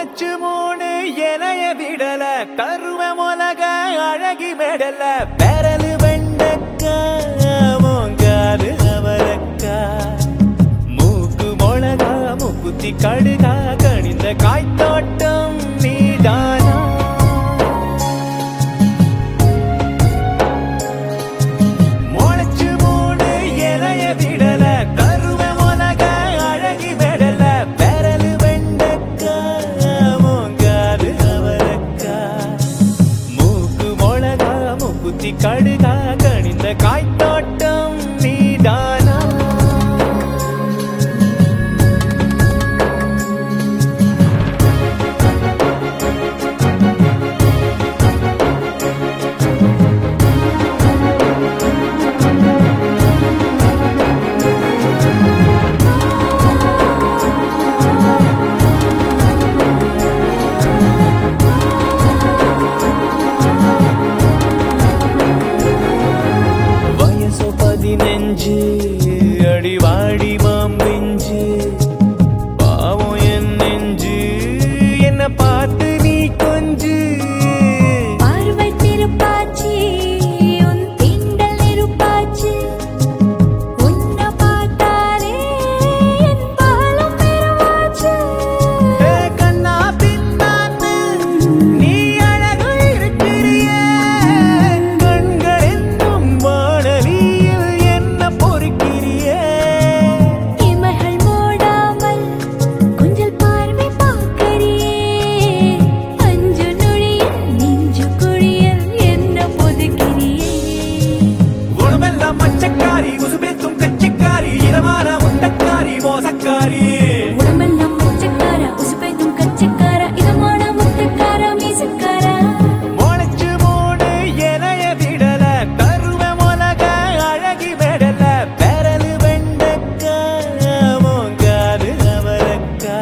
முளைச்சு மூணு இலைய விடல கருவ மொலக அழகி மெடல பெரலு வெண்டக்கா மோங்காது அவரக்கா மூக்கு மொளகா முக்குத்தி கடுகா கணிந்த காய்த்தோட்டம் நீதானா முளைச்சு மூணு இலைய விடல கருவ மொலக அழகி மெடல பெரலு வெண்டக்கா மோங்காது அவரக்கா மூக்கு மொளகா முக்குத்தி கடுகா கணிந்த காய்த்தோட்டம் நீதானா வயசு பதினஞ்சு அடிவாடி மாம்பிஞ்சு பாவம் என் நெஞ்சு என்ன பார்த்து நீ கொஞ்சு பார்வை திருப்பாச்சி உன் திங்கள் நெருப்பாச்சி உன்னை பார்த்தாலே என் பாலம் பெருமாச்சு ஏ கண்ணா பின்னான்னு நீ அழகு இருக்கிறியே கண்கள் என்னும் வானலியில் என்ன பொறுக்கிறியே இமைகள் மூடாமல் கொஞ்சல் பார்வை பார்க்கறியே அஞ்சு நொழியில் நெஞ்சு குழியில் என்ன பொதுக்கிறியே உடம்பெல்லாம் மச்சக்காரி உசுபேத்தும் கச்சிக்காரி இரவான முட்டக்காரி மோசக்காரி உடம்பெல்லாம் மொச்சக்கார உசுப்பைத்தும் கச்சக்கார இதமான முத்தக்கார மீசக்கார முளைச்சு மூணு இலைய விடல கருவ மொலக அழகி மெடல பெரலு வெண்டக்கா மோங்காது அவரக்கா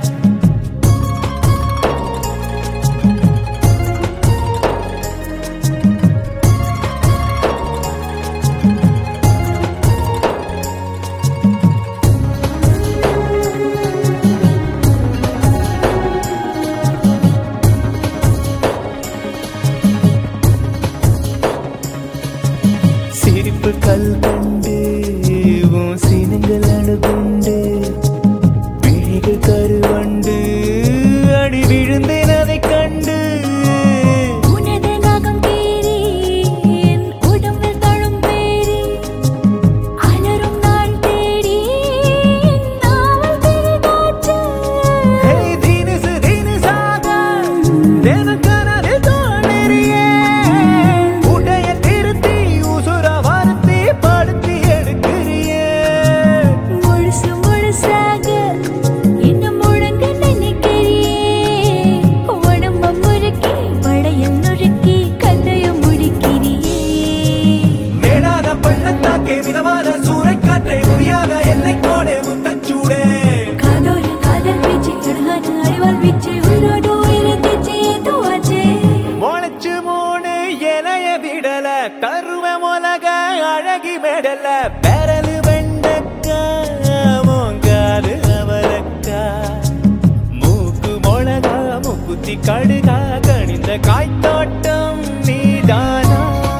சிரிப்பு கல் கண்டு உன் சினங்கள் அணுகுண்டு விழிகள் கருவண்டு அடி விழுந்தேன் அதைக் கண்டு உனது நகம் கீறி என் உடம்பில் தழும் பேரி அலரும் நாள் தேடி என் நாவல் பெரிதாச்சு ஹே தினுசு தினுசாக தினக்கனது தோணறியே உடைய திருத்தி உசுர வருத்தி படுத்தி எடுக்கிறியே முழுசு முழுசாக என்ன முழங்க நினைக்கிறியே உடம்ப முறுக்கி படையம் நுறுக்கி கதைய முடிக்கிறியே மேடாத பள்ளத்தாக்கே மிதமான சூறைக்காற்றை முடியாத எல்லை கோடே முத்தச்சூடே காதோடு காதல் வீச்சு அழகான அறிவால் வீச்சு உயிரோடு உயிரை தீச்சு ஏதுவாச்சே முளைச்சு மூணு இலைய விடல கருவ மொலக அழகி மெடல பெரலு வெண்டக்கா மோங்காது அவரக்கா மூக்கு மொளகா முக்குத்தி கடுகா கணிந்த காய்த்தோட்டம் நீதானா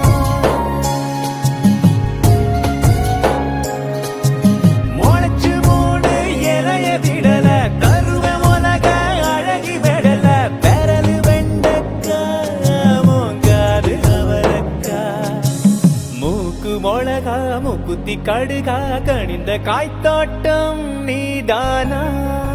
முளைச்சு மூணு இலைய விடல கருவ மொலக அழகி மெடல பெரலு வெண்டக்கா மோங்காது அவரக்கா மூக்கு மொளகா முக்குத்தி கடுகா கணிந்த காய்த்தோட்டம் நீதானா